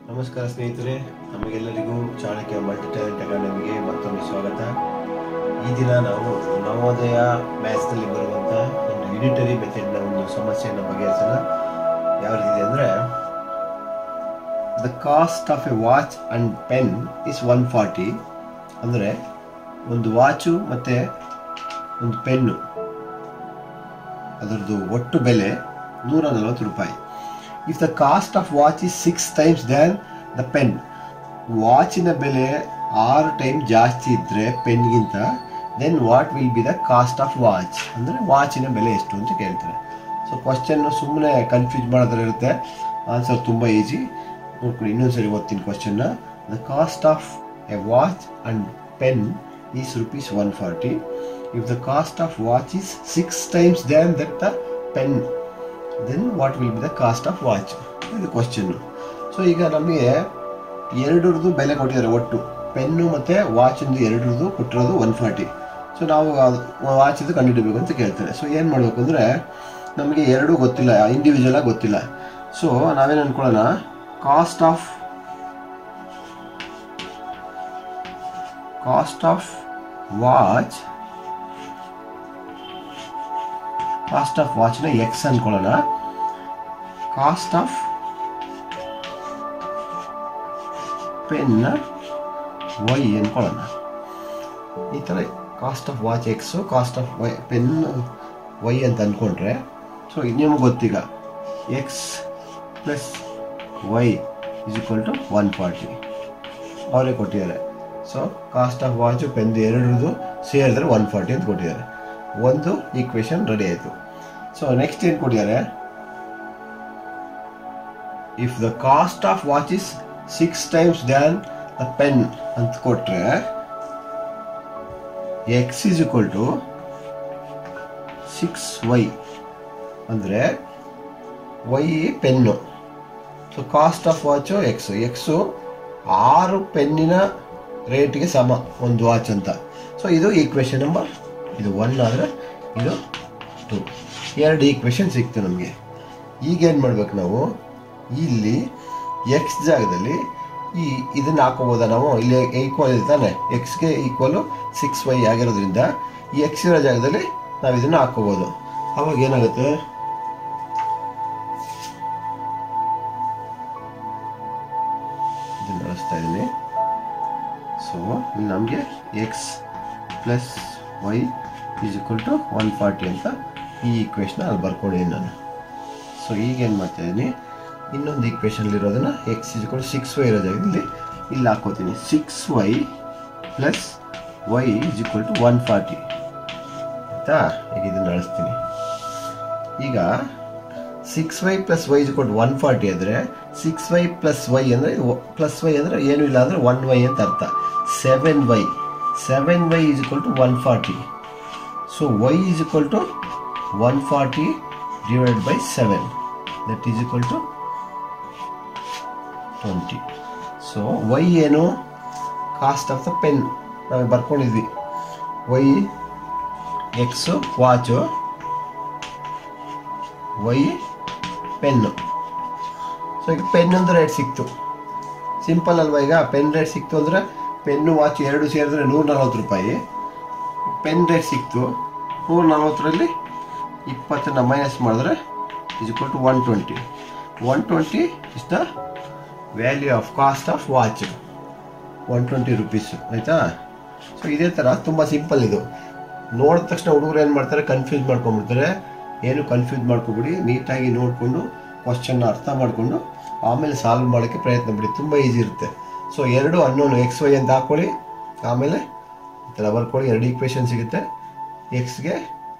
ನಮಸ್ಕಾರ ಸ್ನೇಹಿತರೆ ನಮಗೆಲ್ಲರಿಗೂ ಚಾಣಕ್ಯ ಮಲ್ಟಿ ಟ್ಯಾಲೆಂಟ್ ಅಕಾಡೆಮಿಗೆ ಮತ್ತೊಮ್ಮೆ ಸ್ವಾಗತ ಈ ದಿನ ನಾವು ನವೋದಯ ಮ್ಯಾಥ್ಸ್ನಲ್ಲಿ ಬರುವಂಥ ಒಂದು ಯುನಿಟರಿ ಮೆಥಡ್ನ ಒಂದು ಸಮಸ್ಯೆಯನ್ನು ಬಗೆಹರಿಸೋಣ ಯಾವ ರೀತಿ ಅಂದರೆ the cost of a watch and pen is one forty ಅಂದರೆ ಒಂದು ವಾಚು ಮತ್ತು ಒಂದು ಪೆನ್ನು ಅದರದ್ದು ಒಟ್ಟು ಬೆಲೆ ನೂರ ನಲವತ್ತು ರೂಪಾಯಿ if the cost of watch is six times than the pen ವಾಚಿನ ಬೆಲೆ ಆರು ಟೈಮ್ ಜಾಸ್ತಿ ಇದ್ದರೆ ಪೆನ್ಗಿಂತ then what will be the cost of watch ಅಂದರೆ ವಾಚಿನ ಬೆಲೆ ಎಷ್ಟು ಅಂತ ಕೇಳ್ತಾರೆ ಸೊ ಕ್ವಶನ್ ಸುಮ್ಮನೆ ಕನ್ಫ್ಯೂಸ್ ಮಾಡೋದ್ರ ಇರುತ್ತೆ ಆನ್ಸರ್ ತುಂಬ ಈಸಿ ನೋಡ್ಕೊಂಡು ಇನ್ನೊಂದ್ಸರಿ ಓದ್ತೀನಿ ಕ್ವಶನ್ನ the cost of a watch and pen is rupees one forty if the cost of watch is six times than that the pen then what will be the cost of watch ಇದು question so ಈಗ ನಮಗೆ ಎರಡರದ್ದು ಬೆಲೆ ಕೊಟ್ಟಿದ್ದಾರೆ ಒಟ್ಟು pen ಮತ್ತು ವಾಚಿಂದು ಎರಡರದ್ದು ಕೊಟ್ಟಿರೋದು one forty so ನಾವು ವಾಚಿಂದು ಕಂಡುಹಿಡಬೇಕು ಅಂತ ಕೇಳ್ತಾರೆ ಸೊ ಏನು ಮಾಡಬೇಕು ಅಂದರೆ ನಮಗೆ ಎರಡೂ ಗೊತ್ತಿಲ್ಲ ಇಂಡಿವಿಜುವಲಾಗಿ ಗೊತ್ತಿಲ್ಲ ಸೊ ನಾವೇನು ಅಂದ್ಕೊಳ್ಳೋಣ cost of cost of watch cost of ವಾಚ್ನ ಎಕ್ಸ್ ಅಂದ್ಕೊಳ್ಳೋಣ ಕಾಸ್ಟ್ ಆಫ್ ಪೆನ್ನ ವೈ ಅಂದ್ಕೊಳ್ಳೋಣ ಈ ಥರ cost of watch X cost of Y pen Y ಅಂತ ಅಂದ್ಕೊಂಡ್ರೆ ಸೊ ನಿಮ್ಗೆ ಗೊತ್ತೀಗ X plus Y is equal to one forty ಅವರೇ ಕೊಟ್ಟಿದ್ದಾರೆ so cost of watch pen ಎರಡರದು ಸೇರಿದ್ರೆ ಒನ್ ಫಾರ್ಟಿ ಅಂತ ಕೊಟ್ಟಿದ್ದಾರೆ ಒಂದು ಈಕ್ವೇಶನ್ ರೆಡಿ ಆಯಿತು ಸೊ ನೆಕ್ಸ್ಟ್ ಏನು ಕೊಟ್ಟಿದ್ದಾರೆ if the cost of watch is six times than the pen ಅಂತ ಕೊಟ್ರೆ X is equal to six Y ಅಂದರೆ Y pen so cost of watch X X ಆರು ಪೆನ್ನಿನ ರೇಟ್ಗೆ ಸಮ ಒಂದು ವಾಚ್ ಅಂತ ಸೊ ಇದು ಈಕ್ವೇಶನ್ ನಂಬರ್ ಇದು ಒನ್ ಆದರೆ ಇದು ಟು ಎರಡು ಈಕ್ವೇಶನ್ ಸಿಕ್ತು ನಮಗೆ ಈಗೇನು ಮಾಡ್ಬೇಕು ನಾವು ಇಲ್ಲಿ ಎಕ್ಸ್ ಜಾಗದಲ್ಲಿ ಈ ಇದನ್ನು ಹಾಕೋಬೋದಾ ನಾವು ಇಲ್ಲಿ ಈಕ್ವಲ್ ಇದೆ ತಾನೆ ಎಕ್ಸ್ಗೆ ಈಕ್ವಲು ಸಿಕ್ಸ್ ವೈ ಆಗಿರೋದ್ರಿಂದ ಈ ಎಕ್ಸ್ ಇರೋ ಜಾಗದಲ್ಲಿ ನಾವು ಇದನ್ನು ಹಾಕೋಬೋದು ಅವಾಗ ಏನಾಗುತ್ತೆ ಇದನ್ನು ಬಳಸ್ತಾ ಇದ್ದೀನಿ ಸೊ ನಮಗೆ X plus Y is equal to one forty ಅಂತ ಈ ಈಕ್ವೇಶನ್ ಅಲ್ಲಿ ಬರ್ಕೊಂಡಿದ್ದೀನಿ ನಾನು ಸೊ ಈಗ ಏನು ಮಾಡ್ತಾ ಇದ್ದೀನಿ ಇನ್ನೊಂದು ಈಕ್ವೇಶನ್ಲಿರೋದನ್ನು X is equal six Y ಇರೋ ಜಾಗದಲ್ಲಿ ಇಲ್ಲಿ ಹಾಕೋತೀನಿ six Y plus Y is equal to one forty ಆಯಿತಾ ಈಗ ಇದನ್ನು ಅಳಿಸ್ತೀನಿ ಈಗ six Y plus Y is ಕೊಟ್ಟು ಒನ್ ಫಾರ್ಟಿ ಅಂದರೆ ಸಿಕ್ಸ್ ವೈ ಪ್ಲಸ್ ವೈ ಅಂದರೆ ಪ್ಲಸ್ ವೈ ಅಂದರೆ ಏನೂ ಇಲ್ಲ ಅಂದರೆ ಒನ್ ವೈ ಅಂತ ಅರ್ಥ seven Y seven Y is equal to one forty so Y is equal to one forty divide by seven that is equal to twenty so Y ಏನು cost of the pen ನಾವು ಬರ್ಕೊಂಡಿದ್ವಿ Y X watch Y pen so ಈಗ ಪೆನ್ನೊಂದು rate ಸಿಕ್ತು simple ಅಲ್ವಾ ಈಗ pen rate ಸಿಕ್ತು ಅಂದರೆ ಪೆನ್ನು ವಾಚ್ ಎರಡು ಸೇರಿದ್ರೆ ನೂರ ನಲ್ವತ್ತು ರೂಪಾಯಿ ಪೆನ್ ರೇಟ್ ಸಿಕ್ತು ನೂರ ನಲ್ವತ್ತರಲ್ಲಿ ಇಪ್ಪತ್ತನ್ನು ಮೈನಸ್ ಮಾಡಿದ್ರೆ is equal to one twenty one twenty is the value of cost of watch one twenty rupees ಆಯಿತಾ ಸೊ ಇದೇ ಥರ ತುಂಬ ಸಿಂಪಲ್ ಇದು ನೋಡಿದ ತಕ್ಷಣ ಹುಡುಗರು ಏನು ಮಾಡ್ತಾರೆ ಕನ್ಫ್ಯೂಸ್ ಮಾಡ್ಕೊಂಡ್ಬಿಡ್ತಾರೆ ಏನು ಕನ್ಫ್ಯೂಸ್ ಮಾಡ್ಕೊಬಿಡಿ ನೀಟಾಗಿ ನೋಡಿಕೊಂಡು ಕ್ವಶನ್ನ ಅರ್ಥ ಮಾಡಿಕೊಂಡು ಆಮೇಲೆ ಸಾಲ್ವ್ ಮಾಡೋಕ್ಕೆ ಪ್ರಯತ್ನ ಬಿಡಿ ತುಂಬ ಈಸಿ ಇರುತ್ತೆ ಸೊ ಎರಡು ಅನ್ನೋನು ಎಕ್ಸ್ ವೈ ಅಂತ ಹಾಕ್ಕೊಳ್ಳಿ ಆಮೇಲೆ ಈ ಥರ ಬರ್ಕೊಳ್ಳಿ ಎರಡು ಈಕ್ವೇಷನ್ ಸಿಗುತ್ತೆ ಎಕ್ಸ್ಗೆ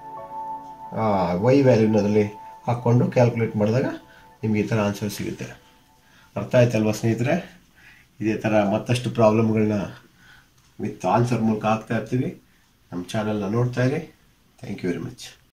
ವೈ ವ್ಯಾಲ್ಯೂನದಲ್ಲಿ ಹಾಕ್ಕೊಂಡು ಕ್ಯಾಲ್ಕುಲೇಟ್ ಮಾಡಿದಾಗ ನಿಮಗೆ ಈ ಥರ ಆನ್ಸರ್ ಸಿಗುತ್ತೆ ಅರ್ಥ ಆಯ್ತಲ್ವಾ ಸ್ನೇಹಿತರೆ ಇದೇ ಥರ ಮತ್ತಷ್ಟು ಪ್ರಾಬ್ಲಮ್ಗಳನ್ನ ವಿತ್ ಆನ್ಸರ್ ಮೂಲಕ ಹಾಕ್ತಾ ಇರ್ತೀವಿ ನಮ್ಮ ಚಾನಲ್ನ ನೋಡ್ತಾ ಇರಿ ಥ್ಯಾಂಕ್ ಯು ವೆರಿ ಮಚ್